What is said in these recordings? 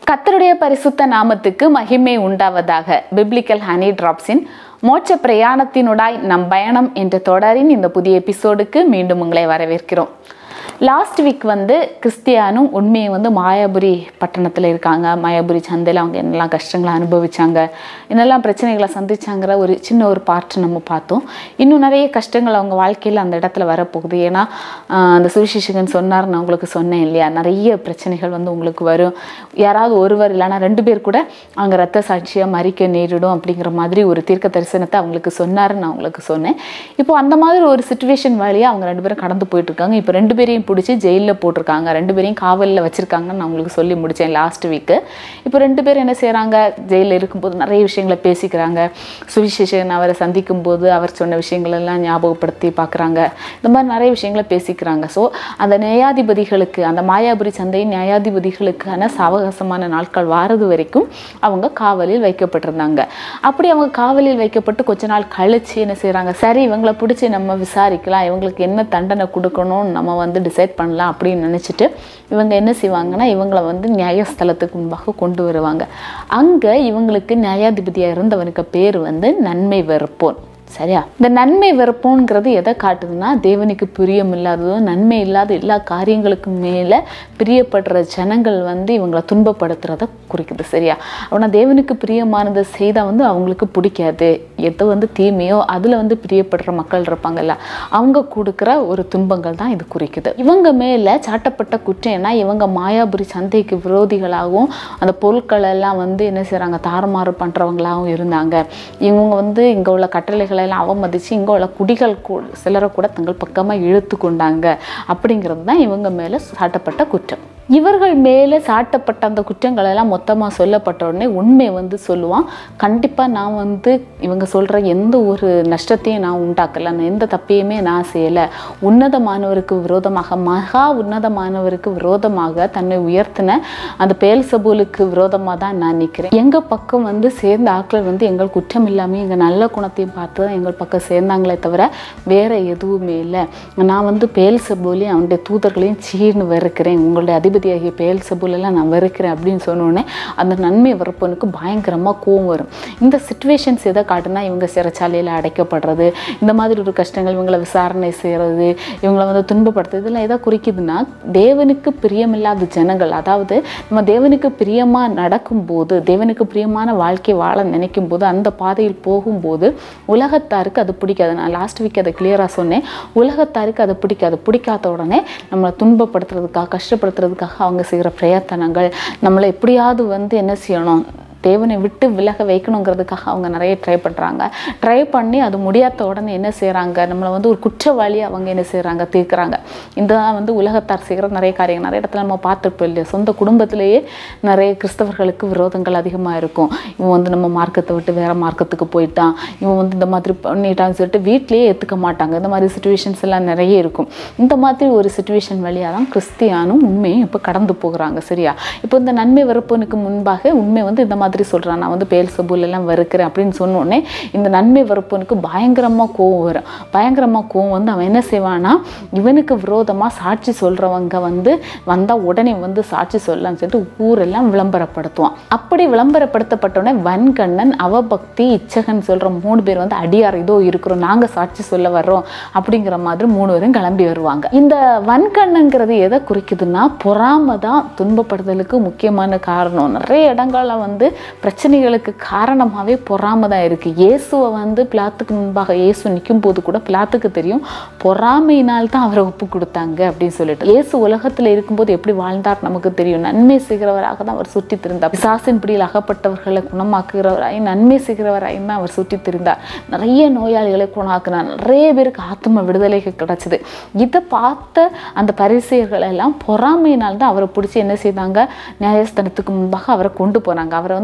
கர்த்தருடைய பரிசுத்த நாமத்துக்கு மகிமை உண்டாவதாக பிப்ளிக்கல் ஹனி டிராப்ஸின் மோட்ச பிரயாணத்தினுடாய் நம் பயணம் என்ற தொடரின் இந்த புதிய எபிசோடுக்கு மீண்டும் உங்களை வரவேற்கிறோம் லாஸ்ட் வீக் வந்து கிறிஸ்டியானும் உண்மையை வந்து மாயாபுரி பட்டணத்தில் இருக்காங்க மாயாபுரி சந்தையில் அவங்க என்னெல்லாம் கஷ்டங்களை அனுபவிச்சாங்க என்னெல்லாம் பிரச்சனைகளை சந்திச்சாங்கிற ஒரு சின்ன ஒரு பார்ட் நம்ம பார்த்தோம் இன்னும் நிறைய கஷ்டங்கள் அவங்க வாழ்க்கையில் அந்த இடத்துல வரப்போகுது ஏன்னா ஆஹ், அந்த சுவிசேஷகன் சொன்னார் நான் உங்களுக்கு சொன்னேன் இல்லையா நிறைய பிரச்சனைகள் வந்து உங்களுக்கு வரும் யாராவது ஒருவர் இல்லைன்னா ரெண்டு பேர் கூட அங்கே ரத்த சாட்சியாக மறிக்க நேரிடும் அப்படிங்கிற மாதிரி ஒரு தீர்க்க தரிசனத்தை அவங்களுக்கு சொன்னாருன்னு நான் உங்களுக்கு சொன்னேன் இப்போ அந்த மாதிரி ஒரு சுச்சுவேஷன் வழியாக அவங்க ரெண்டு பேரும் கடந்து போயிட்டு இருக்காங்க இப்போ ரெண்டு பேரையும் பிடிச்சி ஜெயிலில் போட்டிருக்காங்க ரெண்டு பேரையும் காவலில் வச்சிருக்காங்கன்னு நான் உங்களுக்கு சொல்லி முடித்தேன் லாஸ்ட் வீக்கு இப்போ ரெண்டு பேரும் என்ன செய்கிறாங்க ஜெயிலில் இருக்கும்போது நிறைய விஷயங்களை பேசிக்கிறாங்க சுவிசேஷன் அவரை சந்திக்கும் போது அவர் சொன்ன விஷயங்கள் எல்லாம் ஞாபகப்படுத்தி பார்க்குறாங்க இந்த மாதிரி நிறைய விஷயங்களை பேசிக்கிறாங்க ஸோ அந்த நியாயாதிபதிகளுக்கு அந்த மாயாபுரி சந்தையின் நியாயாதிபதிகளுக்கான சாவகாசமான நாட்கள் வாரது வரைக்கும் அவங்க காவலில் வைக்கப்பட்டிருந்தாங்க அப்படி அவங்க காவலில் வைக்கப்பட்டு கொஞ்ச நாள் கழிச்சு என்ன செய்கிறாங்க சரி இவங்களை பிடிச்சி நம்ம விசாரிக்கலாம் இவங்களுக்கு என்ன தண்டனை கொடுக்கணும்னு நம்ம வந்து டிசைட் பண்ணலாம் அப்படின்னு நினச்சிட்டு இவங்க என்ன செய்வாங்கன்னா இவங்களை வந்து நியாயஸ்தலத்துக்கு முன்பாக கொண்டு வருவாங்க அங்கே இவங்களுக்கு நியாயாதிபதியாக இருந்தவனுக்கு பேர் வந்து நன்மை வெறுப்போன் சரியா இந்த நன்மை வெறுப்போங்கிறது எதை காட்டுதுன்னா தேவனுக்கு பிரியம் இல்லாததும் நன்மை இல்லாத எல்லா காரியங்களுக்கும் மேலே பிரியப்படுற ஜனங்கள் வந்து இவங்களை துன்பப்படுத்துறத குறிக்குது சரியா ஆனால் தேவனுக்கு பிரியமானதை செய்தால் வந்து அவங்களுக்கு பிடிக்காது எது வந்து தீமையோ அதில் வந்து பிரியப்படுற மக்கள் இருப்பாங்கல்ல அவங்க கொடுக்குற ஒரு துன்பங்கள் தான் இது குறிக்குது இவங்க மேலே சாட்டப்பட்ட குற்றம் என்ன இவங்க மாயாபுரி சந்தைக்கு விரோதிகளாகவும் அந்த பொருட்கள் எல்லாம் வந்து என்ன செய்கிறாங்க தாறுமாறு பண்ணுறவங்களாகவும் இருந்தாங்க இவங்க வந்து இங்கே உள்ள கட்டளைகளை எல்லாம் அவமதித்து இங்கே உள்ள குடிகள் கூட சிலரை கூட தங்கள் பக்கமாக இழுத்து கொண்டாங்க அப்படிங்கிறது தான் இவங்க மேலே சாட்டப்பட்ட குற்றம் இவர்கள் மேலே சாட்டப்பட்ட அந்த குற்றங்கள் எல்லாம் மொத்தமாக சொல்லப்பட்ட உடனே உண்மை வந்து சொல்லுவான் கண்டிப்பாக நான் வந்து இவங்க சொல்கிற எந்த ஒரு நஷ்டத்தையும் நான் உண்டாக்கல நான் எந்த தப்பையுமே நான் செய்யலை உன்னதமானவருக்கு விரோதமாக மகா உன்னதமானவருக்கு விரோதமாக தன்னை உயர்த்தின அந்த பேல் சபூலுக்கு விரோதமாக தான் நான் நிற்கிறேன் எங்கள் பக்கம் வந்து சேர்ந்த ஆட்கள் வந்து எங்கள் குற்றம் இல்லாமல் எங்கள் நல்ல குணத்தையும் பார்த்து தான் எங்கள் பக்கம் சேர்ந்தாங்களே தவிர வேற எதுவுமே இல்லை நான் வந்து பேல் சபூலையும் அவனுடைய தூதர்களையும் சீர்னு வெறுக்கிறேன் உங்களுடைய அதிபதியாகிய பேல் சபூலெல்லாம் நான் வெறுக்கிறேன் அப்படின்னு சொன்னோடனே அந்த நன்மை வெறுப்பனுக்கு பயங்கரமாக கோவம் வரும் இந்த சுச்சுவேஷன்ஸ் எதை காட்டுனா இவங்க சிறைச்சாலையில் அடைக்கப்படுறது இந்த மாதிரி ஒரு கஷ்டங்கள் இவங்களை விசாரணை செய்கிறது இவங்களை வந்து துன்பப்படுத்துறது இதெல்லாம் எதை குறிக்குதுன்னா தேவனுக்கு பிரியமில்லாத ஜனங்கள் அதாவது நம்ம தேவனுக்கு பிரியமாக நடக்கும்போது தேவனுக்கு பிரியமான வாழ்க்கை வாழ நினைக்கும் போது அந்த பாதையில் போகும்போது உலகத்தாருக்கு அது பிடிக்காது நான் லாஸ்ட் வீக் அதை கிளியராக சொன்னேன் உலகத்தாருக்கு அது பிடிக்காது பிடிக்காத உடனே நம்மளை துன்பப்படுத்துறதுக்காக கஷ்டப்படுத்துறதுக்காக அவங்க செய்கிற பிரயத்தனங்கள் நம்மளை எப்படியாவது வந்து என்ன செய்யணும் தேவனை விட்டு விலக வைக்கணுங்கிறதுக்காக அவங்க நிறைய ட்ரை பண்ணுறாங்க ட்ரை பண்ணி அது முடியாத உடனே என்ன செய்கிறாங்க நம்மளை வந்து ஒரு குற்றவாளி அவங்க என்ன செய்கிறாங்க தீர்க்குறாங்க இந்த வந்து உலகத்தார் செய்கிற நிறைய காரியங்கள் நிறைய இடத்துல நம்ம பார்த்துருப்போம் இல்லையா சொந்த குடும்பத்திலேயே நிறைய கிறிஸ்தவர்களுக்கு விரோதங்கள் அதிகமாக இருக்கும் இவன் வந்து நம்ம மார்க்கத்தை விட்டு வேற மார்க்கத்துக்கு போயிட்டான் இவன் வந்து இந்த மாதிரி பண்ணிட்டான்னு சொல்லிட்டு வீட்டிலேயே ஏற்றுக்க மாட்டாங்க இந்த மாதிரி சுச்சுவேஷன்ஸ் எல்லாம் நிறைய இருக்கும் இந்த மாதிரி ஒரு சுச்சுவேஷன் வழியாக தான் கிறிஸ்தியானும் உண்மையும் இப்போ கடந்து போகிறாங்க சரியா இப்போ இந்த நன்மை வெறுப்பனுக்கு முன்பாக உண்மை வந்து இந்த மாதிரி சொல்கிறான் நான் வந்து பேல் சபூல் எல்லாம் வெறுக்கிறேன் அப்படின்னு சொன்னோடனே இந்த நன்மை வெறுப்பனுக்கு பயங்கரமாக கோவம் வரும் பயங்கரமாக கோவம் வந்து அவன் என்ன செய்வான்னா இவனுக்கு விரோதமாக சாட்சி சொல்கிறவங்க வந்து வந்தால் உடனே வந்து சாட்சி சொல்லலாம்னு சொல்லிட்டு ஊரெல்லாம் விளம்பரப்படுத்துவான் அப்படி விளம்பரப்படுத்தப்பட்டோடனே வன்கண்ணன் அவபக்தி இச்சகன் சொல்கிற மூணு பேர் வந்து அடியார் இதோ இருக்கிறோம் நாங்கள் சாட்சி சொல்ல வர்றோம் அப்படிங்கிற மாதிரி மூணு பேரும் கிளம்பி வருவாங்க இந்த வன்கண்ணங்கிறது எதை குறிக்குதுன்னா பொறாமை தான் துன்பப்படுதலுக்கு முக்கியமான காரணம் நிறைய இடங்கள்ல வந்து பிரச்சனைகளுக்கு காரணமாகவே பொறாமை தான் இருக்குது இயேசுவை வந்து பிளாத்துக்கு முன்பாக இயேசு நிற்கும் போது கூட பிளாத்துக்கு தெரியும் பொறாமையினால் தான் அவரை ஒப்பு கொடுத்தாங்க அப்படின்னு சொல்லிட்டு இயேசு உலகத்தில் இருக்கும்போது எப்படி வாழ்ந்தார் நமக்கு தெரியும் நன்மை செய்கிறவராக தான் அவர் சுற்றி திரிந்தார் பிசாசின் பிடியில் அகப்பட்டவர்களை குணமாக்குகிறவராய் நன்மை செய்கிறவராயும் தான் அவர் சுற்றி திரிந்தார் நிறைய நோயாளிகளை குணமாக்கினார் நிறைய பேருக்கு ஆத்ம விடுதலை கிடைச்சது இதை பார்த்த அந்த பரிசெயர்கள் எல்லாம் பொறாமையினால் தான் அவரை பிடிச்சி என்ன செய்தாங்க நியாயஸ்தானத்துக்கு முன்பாக அவரை கொண்டு போனாங்க அவரை வந்து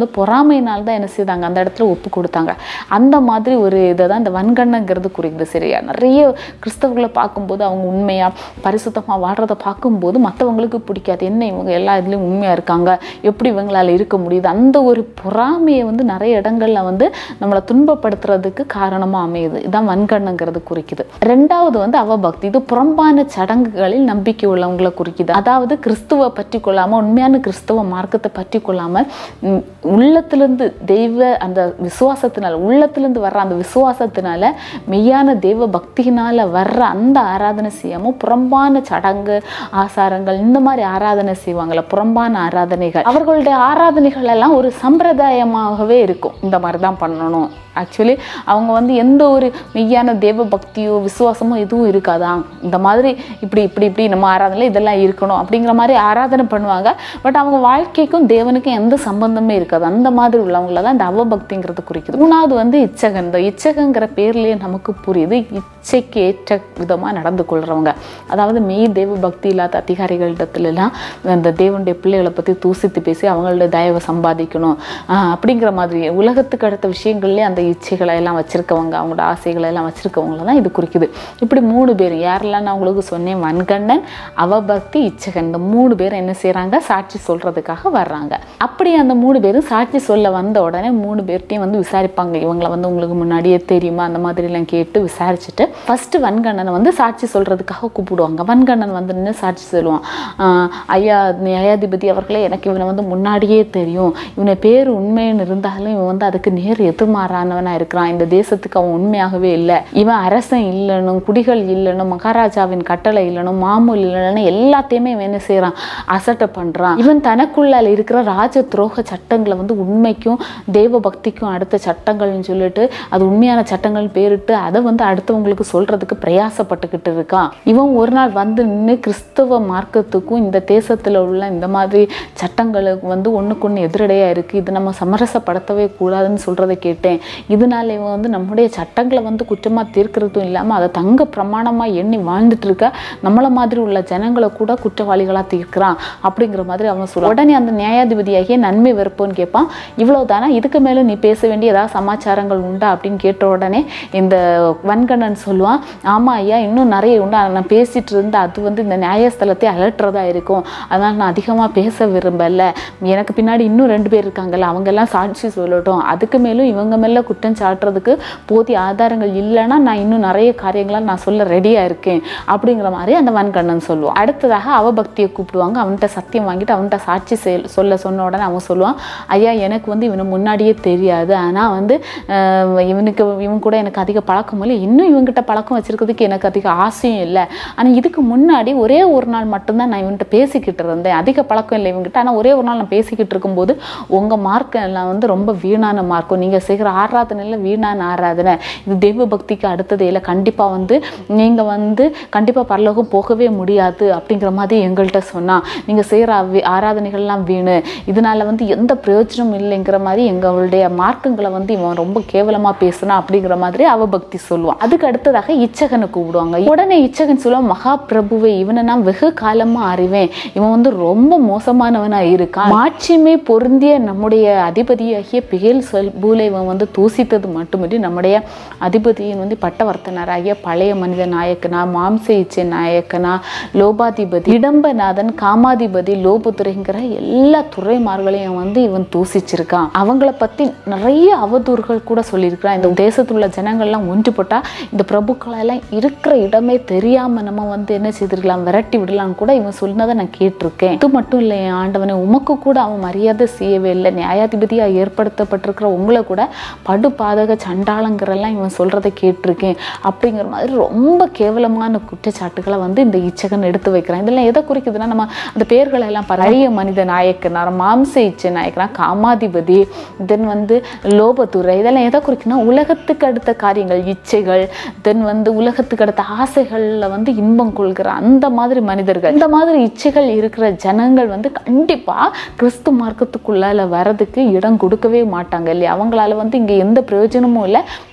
வந்து பொறாமையினால் தான் என்ன செய்தாங்க அந்த இடத்துல ஒப்பு கொடுத்தாங்க அந்த மாதிரி ஒரு இதை தான் இந்த வன்கண்ணங்கிறது குறிக்குது சரியா நிறைய கிறிஸ்தவர்களை பார்க்கும்போது அவங்க உண்மையாக பரிசுத்தமாக வாழ்கிறத பார்க்கும்போது மற்றவங்களுக்கு பிடிக்காது என்ன இவங்க எல்லா இதுலேயும் உண்மையாக இருக்காங்க எப்படி இவங்களால இருக்க முடியுது அந்த ஒரு பொறாமையை வந்து நிறைய இடங்கள்ல வந்து நம்மளை துன்பப்படுத்துறதுக்கு காரணமாக அமையுது இதான் வன்கண்ணுங்கிறது குறிக்குது ரெண்டாவது வந்து அவபக்தி இது புறம்பான சடங்குகளில் நம்பிக்கை உள்ளவங்களை குறிக்குது அதாவது கிறிஸ்துவ பற்றி கொள்ளாமல் உண்மையான கிறிஸ்துவ மார்க்கத்தை பற்றி கொள்ளாமல் உம், உள்ளத்திலிருந்து தெய்வ அந்த விசுவாசத்தினால உள்ளத்திலிருந்து வர்ற அந்த விசுவாசத்தினால மெய்யான தெய்வ பக்தியினால வர்ற அந்த ஆராதனை செய்யாமல் புறம்பான சடங்கு ஆசாரங்கள் இந்த மாதிரி ஆராதனை செய்வாங்கல்ல புறம்பான ஆராதனைகள் அவர்களுடைய ஆராதனைகள் எல்லாம் ஒரு சம்பிரதாயமாகவே இருக்கும் இந்த மாதிரி தான் பண்ணணும் ஆக்சுவலி அவங்க வந்து எந்த ஒரு மெய்யான தேவ பக்தியோ விசுவாசமோ எதுவும் இருக்காதா இந்த மாதிரி இப்படி இப்படி இப்படி நம்ம ஆராதனை இதெல்லாம் இருக்கணும் அப்படிங்கிற மாதிரி ஆராதனை பண்ணுவாங்க பட் அவங்க வாழ்க்கைக்கும் தேவனுக்கும் எந்த சம்பந்தமே இருக்காது அந்த மாதிரி உள்ளவங்கள தான் இந்த அவபக்திங்கிறது குறிக்குது மூணாவது வந்து இச்சகன் இந்த இச்சகங்கிற பேர்லயே நமக்கு புரியுது இச்சைக்கு ஏற்ற விதமாக நடந்து கொள்றவங்க அதாவது மெய் தேவ பக்தி இல்லாத அதிகாரிகளிடத்துலலாம் அந்த தேவனுடைய பிள்ளைகளை பற்றி தூசித்து பேசி அவங்களோட தயவை சம்பாதிக்கணும் ஆஹ் அப்படிங்கிற மாதிரி உலகத்துக்கு அடுத்த விஷயங்கள்லேயே அந்த இச்சைகளை எல்லாம் வச்சிருக்கவங்க அவங்களோட ஆசைகளை எல்லாம் வச்சிருக்கவங்கள தான் இது குறிக்குது இப்படி மூணு பேர் யாரெல்லாம் நான் உங்களுக்கு சொன்னேன் வன்கண்ணன் அவபக்தி இச்சகன் இந்த மூணு பேர் என்ன செய்கிறாங்க சாட்சி சொல்கிறதுக்காக வர்றாங்க அப்படி அந்த மூணு பேரும் சாட்சி சொல்ல வந்த உடனே மூணு பேர்ட்டையும் வந்து விசாரிப்பாங்க இவங்களை வந்து உங்களுக்கு முன்னாடியே தெரியுமா அந்த மாதிரிலாம் கேட்டு விசாரிச்சுட்டு ஃபஸ்ட்டு வன்கண்ணனை வந்து சாட்சி சொல்கிறதுக்காக கூப்பிடுவாங்க வன்கண்ணன் வந்து நின்று சாட்சி சொல்லுவான் ஆஹ் ஐயா நியாயாதிபதி அவர்களே எனக்கு இவனை வந்து முன்னாடியே தெரியும் இவனை பேர் உண்மைன்னு இருந்தாலும் இவன் வந்து அதுக்கு நேர் எதிர்மாறானவனாக இருக்கிறான் இந்த தேசத்துக்கு அவன் உண்மையாகவே இல்லை இவன் அரசன் இல்லைனும் குடிகள் இல்லைனும் மகாராஜாவின் கட்டளை இல்லைனும் மாமூல் இல்லைன்னு எல்லாத்தையுமே இவன் என்ன செய்கிறான் அசட்டை பண்ணுறான் இவன் தனக்குள்ளால இருக்கிற ராஜ துரோக சட்டங்களை வந்து உண்மைக்கும் தெய்வ பக்திக்கும் அடுத்த சட்டங்கள்னு சொல்லிட்டு அது உண்மையான சட்டங்கள் பேரிட்டு அதை வந்து அடுத்தவங்களுக்கு சொல்றதுக்கு பிரயாசப்பட்டுக்கிட்டு இருக்கான் இவன் ஒரு நாள் வந்து நின்று கிறிஸ்தவ மார்க்கத்துக்கும் இந்த தேசத்துல உள்ள இந்த மாதிரி சட்டங்களுக்கு வந்து ஒண்ணுக்கு ஒண்ணு எதிரடையா இருக்கு இது நம்ம சமரசப்படுத்தவே கூடாதுன்னு சொல்றதை கேட்டேன் இதனால இவன் வந்து நம்முடைய சட்டங்களை வந்து குற்றமா தீர்க்கிறதும் இல்லாம அதை தங்க பிரமாணமா எண்ணி வாழ்ந்துட்டு இருக்க நம்மள மாதிரி உள்ள ஜனங்களை கூட குற்றவாளிகளா தீர்க்கிறான் அப்படிங்கிற மாதிரி அவன் சொல்லுவான் உடனே அந்த நியாயாதிபதியாகிய நன்மை வெறுப்போன்னு கேட்பான் இவ்வளவுதானா இதுக்கு மேல நீ பேச வேண்டிய ஏதாவது சமாச்சாரங்கள் உண்டா அப்படின்னு கேட்ட உடனே இந்த வன்கண்ணன் சொல்லுவான் ஆமா ஐயா இன்னும் நிறைய உண்டு ஆனா நான் பேசிட்டு இருந்தா அது வந்து இந்த நியாயஸ்தலத்தை அலட்டுறதா இருக்கும் அதனால நான் அதிகமா பேச விரும்பல எனக்கு பின்னாடி இன்னும் ரெண்டு பேர் இருக்காங்கல்ல அவங்க எல்லாம் சாட்சி சொல்லட்டும் அதுக்கு மேலும் இவங்க மேல குற்றம் சாட்டுறதுக்கு போதிய ஆதாரங்கள் இல்லைன்னா நான் இன்னும் நிறைய காரியங்களை நான் சொல்ல ரெடியா இருக்கேன் அப்படிங்கிற மாதிரி அந்த வன்கண்ணன் சொல்லுவான் அடுத்ததாக அவபக்தியை கூப்பிடுவாங்க அவன்கிட்ட சத்தியம் வாங்கிட்டு அவன்கிட்ட சாட்சி செல்- சொல்ல சொன்ன உடனே அவன் சொல்லுவான் ஐயா எனக்கு வந்து இவனை முன்னாடியே தெரியாது ஆனால் வந்து ஆஹ், இவனுக்கு இவன் கூட எனக்கு அதிக பழக்கம் இல்லை இன்னும் இவன்கிட்ட பழக்கம் வச்சிருக்கிறதுக்கு எனக்கு அதிக ஆசையும் இல்லை ஆனால் இதுக்கு முன்னாடி ஒரே ஒரு நாள் மட்டும்தான் நான் இவன்கிட்ட பேசிக்கிட்டு இருந்தேன் அதிக பழக்கம் இல்லை இவன்கிட்ட ஆனால் ஒரே ஒரு நாள் நான் பேசிக்கிட்டு இருக்கும்போது உங்கள் மார்க்கம் எல்லாம் வந்து ரொம்ப வீணான மார்க்கம் நீங்கள் செய்கிற ஆராதனையில் வீணான ஆராதனை இது தெய்வ பக்திக்கு அடுத்தது இல்லை கண்டிப்பாக வந்து நீங்கள் வந்து கண்டிப்பாக பரலோகம் போகவே முடியாது அப்படிங்கிற மாதிரி எங்கள்கிட்ட சொன்னா நீங்கள் செய்கிற ஆராதனைகள்லாம் வீணு இதனால வந்து எந்த பிரயோஜனமும் இல்லைங்கிற மாதிரி எங்களுடைய மார்க்கங்களை வந்து இவன் ரொம்ப கேவலமாக பேசுனா அப்படிங்கிற மாதிரி அவபக்தி சொல்லுவான் அதுக்கு அடுத்ததாக இச்சகனை கூப்பிடுவாங்க உடனே இச்சகன் சொல்லுவான் மகாபிரபுவை இவனை நான் வெகு காலமா அறிவேன் இவன் வந்து ரொம்ப மோசமானவனா இருக்கான் மாட்சிமை பொருந்திய நம்முடைய அதிபதியாகிய பிகேல் சொல்பூலை இவன் வந்து தூசித்தது மட்டுமின்றி நம்முடைய அதிபதியின் வந்து பட்டவர்த்தனராகிய பழைய மனித நாயக்கனா மாம்ச இச்சை நாயக்கனா லோபாதிபதி இடம்பநாதன் காமாதிபதி லோபுத்துறைங்கிற எல்லா துறைமார்களையும் வந்து இவன் தூசிச்சிருக்கான் அவங்கள பத்தி நிறைய அவதூறுகள் கூட சொல்லியிருக்கிறான் இந்த தேசத்துல உள்ள ஜனங்கள்லாம் ஒன்றுபட்டா இந்த பிரபுக்களெல்லாம் இருக்கிற இடமே தெரியாம நம்ம வந்து என்ன செய்திருக்கலாம் விரட்டி விடலாம்னு கூட இவன் சொன்னதை நான் கேட்டிருக்கேன் இது மட்டும் இல்லை என் ஆண்டவனே உமக்கு கூட அவன் மரியாதை செய்யவே இல்லை நியாயாதிபதியா ஏற்படுத்தப்பட்டிருக்கிற உங்களை கூட படு பாதக சண்டாளங்கிறெல்லாம் இவன் சொல்றதை கேட்டிருக்கேன் அப்படிங்கிற மாதிரி ரொம்ப கேவலமான குற்றச்சாட்டுகளை வந்து இந்த இச்சகன் எடுத்து வைக்கிறான் இதெல்லாம் எதை குறிக்குதுன்னா நம்ம அந்த பேர்களை எல்லாம் பழைய மனித நாயக்கனார் மாம்ச இச்சை நாயக்கனா காமாதிபதி தென் வந்து லோபத்துறை இதெல்லாம் எதை குறிக்குன்னா உலகத்துக்கு அடுத்த காரியங்கள் இச்சைகள் தென் வந்து உலகத்துக்கு அடுத்த ஆசைகளில் வந்து இன்பம் கொள்கிற அந்த மாதிரி மனிதர்கள் இந்த மாதிரி இச்சைகள் இருக்கிற ஜனங்கள் வந்து கண்டிப்பா கிறிஸ்து மார்க்கத்துக்குள்ளால வரதுக்கு இடம் கொடுக்கவே மாட்டாங்க இல்லையா அவங்களால வந்து இங்க எந்த பிரயோஜனமும் இல்லை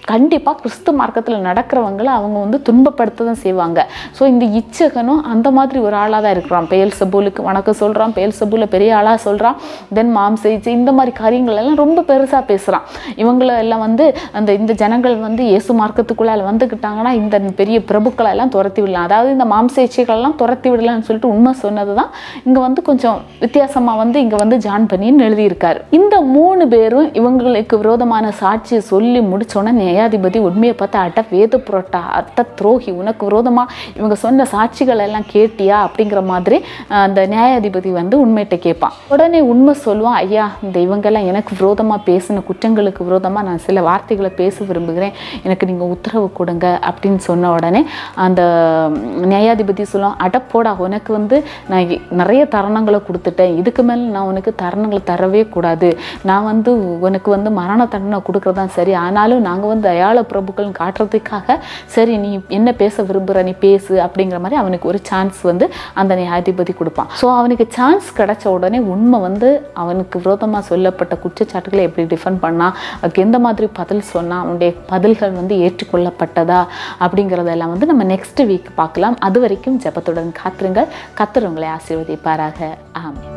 கண்டிப்பாக கிறிஸ்து மார்க்கத்தில் நடக்கிறவங்கள அவங்க வந்து துன்பப்படுத்த தான் செய்வாங்க ஸோ இந்த இச்சகனும் அந்த மாதிரி ஒரு ஆளாக தான் இருக்கிறான் பெயல் சபூலுக்கு வணக்கம் சொல்கிறான் பெயல் சபூல பெரிய ஆளாக சொல்கிறான் தென் மாம்ச இச்சை இந்த மாதிரி காரியங்கள் எல்லாம் ரொம்ப பெருசாக பேசுகிறான் இவங்கள எல்லாம் வந்து அந்த இந்த ஜனங்கள் வந்து இயேசு மார்க்கத்துக்குள்ளால வந்துக்கிட்டாங்கன்னா இந்த பெரிய பிரபுக்களை எல்லாம் துரத்தி விடலாம் அதாவது இந்த மாம்ச இச்சைகள்லாம் துரத்தி விடலாம்னு சொல்லிட்டு உண்மை சொன்னது தான் இங்கே வந்து கொஞ்சம் வித்தியாசமாக வந்து இங்கே வந்து ஜான் பண்ணின்னு எழுதியிருக்காரு இந்த மூணு பேரும் இவங்களுக்கு விரோதமான சாட்சியை சொல்லி முடிச்சோன்னே நியாயாதிபதி உண்மையை பார்த்து அட வேத புரட்டா அட்ட துரோகி உனக்கு விரோதமாக இவங்க சொன்ன சாட்சிகள் எல்லாம் கேட்டியா அப்படிங்கிற மாதிரி அஹ், அந்த நியாயாதிபதி வந்து உண்மையிட்ட கேட்பான் உடனே உண்மை சொல்லுவான் ஐயா இந்த இவங்கெல்லாம் எனக்கு விரோதமாக பேசின குற்றங்களுக்கு விரோதமாக நான் சில வார்த்தைகளை பேச விரும்புகிறேன் எனக்கு நீங்கள் உத்தரவு கொடுங்க அப்படின்னு சொன்ன உடனே அந்த நியாயாதிபதி சொல்லுவான் அடப்போடா உனக்கு வந்து நான் இ- நிறைய தருணங்களை கொடுத்துட்டேன் இதுக்கு மேலே நான் உனக்கு தருணங்களை தரவே கூடாது நான் வந்து உனக்கு வந்து மரண தண்டனை கொடுக்குறதான் சரி ஆனாலும் நாங்கள் வந்து தயாள பிரபுக்கள்னு காட்டுறதுக்காக சரி நீ என்ன பேச விரும்புகிற நீ பேசு அப்படிங்கிற மாதிரி அவனுக்கு ஒரு சான்ஸ் வந்து அந்த நியாயாதிபதி கொடுப்பான் ஸோ அவனுக்கு சான்ஸ் கிடைச்ச உடனே உண்மை வந்து அவனுக்கு விரோதமாக சொல்லப்பட்ட குற்றச்சாட்டுகளை எப்படி டிஃபெண்ட் பண்ணா அதுக்கு எந்த மாதிரி பதில் சொன்னா அவனுடைய பதில்கள் வந்து ஏற்றுக்கொள்ளப்பட்டதா அப்படிங்கிறதெல்லாம் வந்து நம்ம நெக்ஸ்ட் வீக் பார்க்கலாம் அது வரைக்கும் ஜெபத்துடன் காத்திருங்கள் கத்தர் உங்களை ஆசீர்வதிப்பாராக ஆமென்